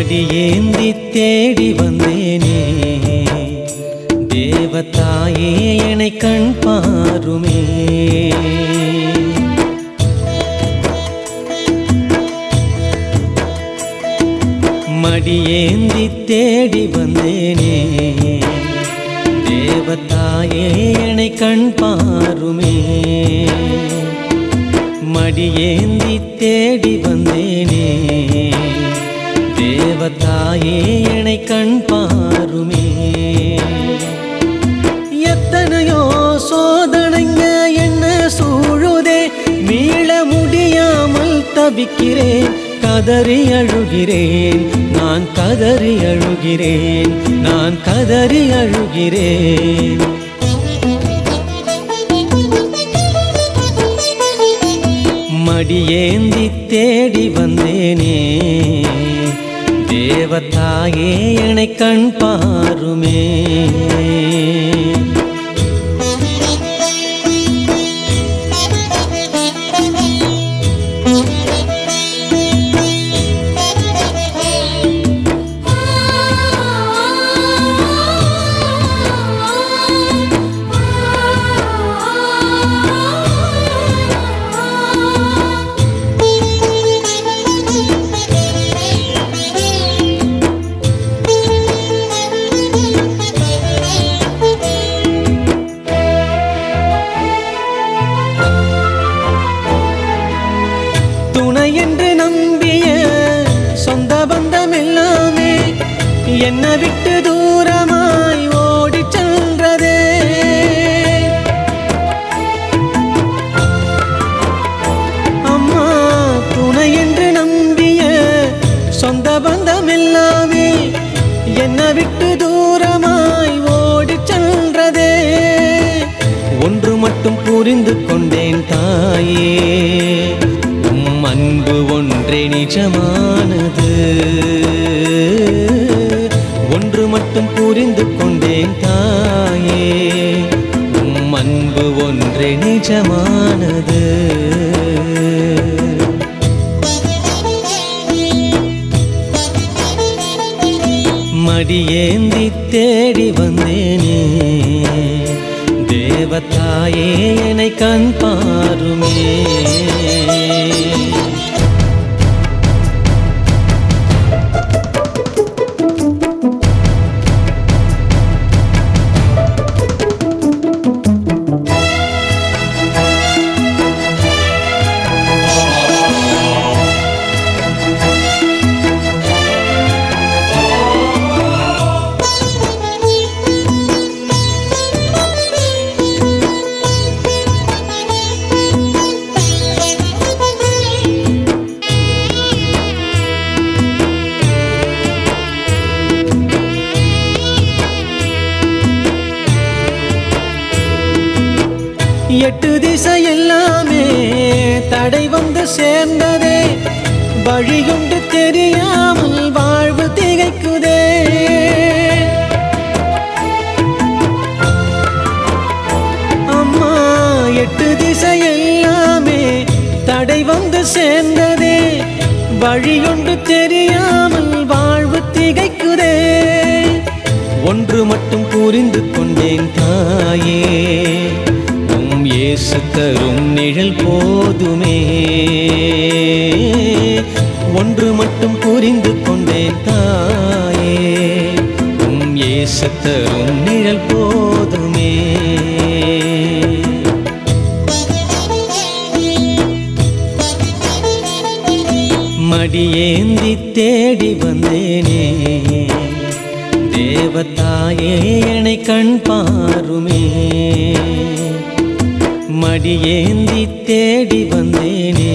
மடியேந்தி தேடி வந்தேனே தேவதாயே என்னை கண் பாருமே மடியேந்தி தேடி வந்தேனே தேவதாயே என்னை கண் பாருமே மடியேந்தி தேடி வந்தேனே தேவதாயே என்னை கண் பாருமே எத்தனையோ சோதனைங்க என்ன சூழுதே மீள முடியாமல் தவிக்கிறேன் கதறி அழுகிறேன் நான் கதறி அழுகிறேன் நான் கதறி அழுகிறேன் மடியேந்தி தேடி வந்தேனே தேவதாயே என்னை கண் பாருமே துணை என்று நம்பிய சொந்த பந்தம் எல்லாமே என்னை விட்டு தூரமாய் ஓடிச் சென்றதே அம்மா துணை என்று நம்பிய சொந்த பந்தம் எல்லாமே என்னை விட்டு தூரமாய் ஓடிச் சென்றதே ஒன்று மட்டும் புரிந்து கொண்டேன் தாயே உம் அன்பு ஒன்றே நிஜமானது ஒன்று மட்டும் புரிந்து கொண்டேன் தாயே உம் அன்பு ஒன்றே நிஜமானது மடியேந்தி தேடி வந்தேனே தேவதாயே என்னை கண் பாருமே எட்டு திசை எல்லாமே தடை வந்து சேர்ந்ததே வழியுண்டு தெரியாமல் வாழ்வு திகைக்குதே அம்மா எட்டு திசை எல்லாமே தடை வந்து சேர்ந்ததே வழியொன்று தெரியாமல் வாழ்வு திகைக்குதே ஒன்று மட்டும் புரிந்து கொண்டேன் தாயே உம் இயேசு தரும் நிழல் போதுமே ஒன்று மட்டும் புரிந்து கொண்டேன் தாயே உம் இயேசு தரும் நிழல் போதுமே மடியேந்தி தேடி வந்தேனே தேவதாயே என்னை கண் பாருமே மடியேந்தி தேடி வந்தேனே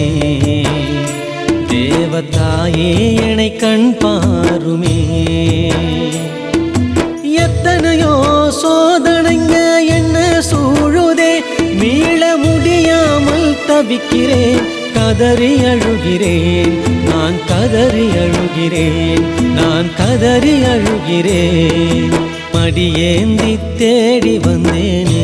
தேவதாயே என்னை கண் பாருமே எத்தனையோ சோதனைங்க என்ன சூழுதே மீள முடியாமல் தவிக்கிறேன் கதறி அழுகிறேன் நான் கதறி அழுகிறேன் நான் கதறி அழுகிறேன் மடியேந்தி தேடி வந்தேனே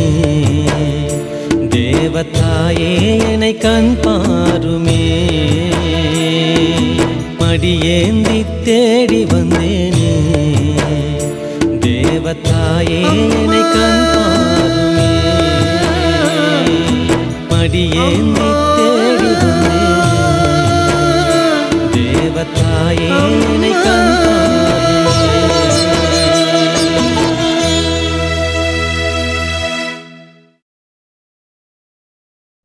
தேவதாயே என்னை கண் பாருமே மடியேந்தி தேடி வந்தேனே தேவத்தாயே என்னை கண் பாருமே மடியேந்தி தேடி வந்தேனே தேவத்தாயே என்னை கண்